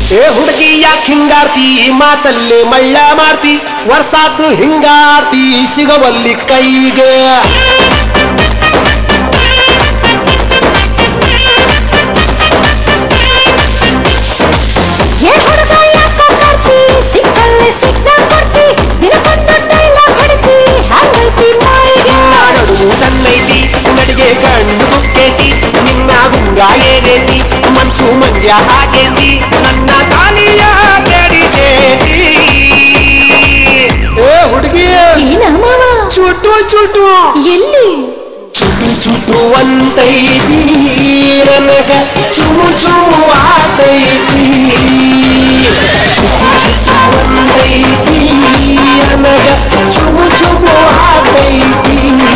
ಏ ಹುಡುಗಿ ಯಾಕೆ ಹಿಂಗಾರ್ತಿ ಮಾತಲ್ಲಿ ಮಳ್ಳ ಮಾಡ್ತಿ ವರ್ಷಾತು ಹಿಂಗಾರ್ತಿ ಸಿಗವಲ್ಲಿ ಕೈಗೆ ಏ ಹುಡುಗ ಯಾಕೋ ಕಾರ್ತಿ ಸಿಕ್ಕಲ್ಲಿ ಸಿಗ್ನಲ್ ಕೊಡ್ತಿ ದಿನಕ್ಕೊಂದು ಡೈಲಾಗ್ ಹೊಡಿತಿ ಹ್ಯಾಂಗೈತಿ ಮಾಯಿಗೆ ನಡುವು ಸಣ್ಣೈತಿ ನಡಿಗೆ ಕಣ್ಣು ಕುಕ್ಕೈತಿ ನಿನ್ನ ಗುಂಗ ಏನೇತಿ ಮನ್ಸು ಮಂಡ್ಯ ಹಾಕೇತಿ ನನ್ನ ತಾಲಿಯ ಕೆಡಿಸೇತಿ ಏ ಹುಡುಗಿ ಏನ ಮಾವ ಚುಟು ಚುಟು ಎಲ್ಲಿ ಚುಟು ಚುಟು ಅಂತೈತಿ ನನಗ ಚುಮು ಚುಮು ಆತೈತಿ ಚುಟು ಚುಟು ಅಂತೈತಿ ನನಗ ಚುಮು ಚುಮು ಆತೈತಿ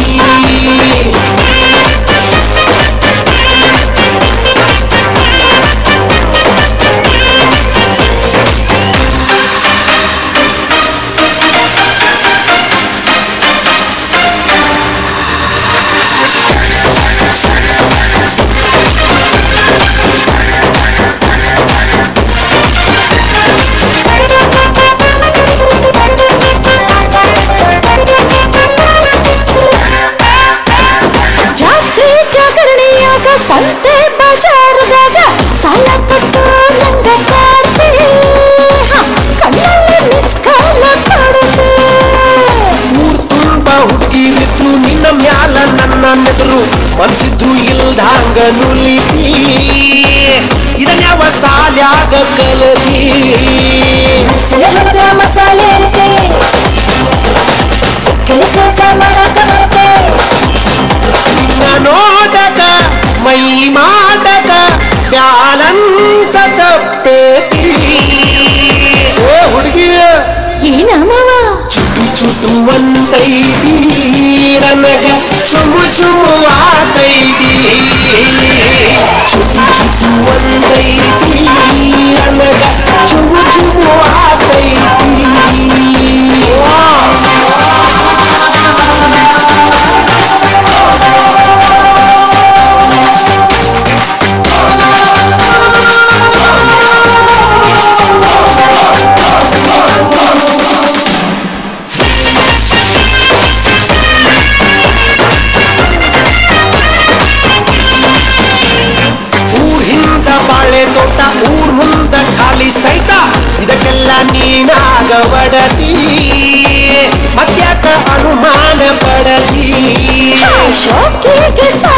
ಜಾತ್ರೆ ಜಾಗರಣೆಯಾಗ ಸಂತೆ ಬಜಾರದಾಗ ಸಾಲ ಕೊಟ್ಟು ನಂಗ ಕಾಡ್ತಿ ಹ, ಕಣ್ಣಲ್ಲಿ ಮಿಸ್ ಕಾಲ ಕಾಡುತ್ತೆ ಊರ್ ತುಂಬ ಹುಡುಗಿರಿದ್ರು ನಿನ್ನ ಮ್ಯಾಲ ನನ್ನ ನೆದರು ಮನ್ಸಿದ್ರು ಇಲ್ದಂಗ ನುಲಿತಿ ಇದನ್ಯಾವ ಸಾಲ್ಯಾಗ ಕಲತಿ ಸಲ ಹುಡುಗ ಮಸಾಲೆ ಇರುತ್ತೆ ಸಿಕ್ಕಲಿ ಸೋಸ ಮಾಡಕ ಬರುತ್ತೆ ನಿನ್ನ ನೋಡಕ ಮೈ ಮಾಡಕ ಬ್ಯಾಲನ್ಸ ತಪ್ಪೇತಿ ಓ ಹುಡುಗಿ ಏನ ಮಾವ ಚುಟು ಚುಟು ಅಂತೈತಿ ನನಗ ಚುಮು ಚುಮು ಆತೈತಿ ಚುಟು ಚುಟು ಅಂತೈತಿ ನನಗ ಚುಮು ಚುಮು ಆತೈತಿ ಊರ್ ಹಿಂದ ಬಾಳೆ ತೋಟ ಊರ್ ಮುಂದ ಖಾಲಿ ಸೈತ ಇದಕ್ಕೆಲ್ಲ ನೀನಾಗ ಬಡತಿ ಮತ್ಯಾಕ ಅನುಮಾನ ಪಡತಿ ಶೋಕಿಗೆ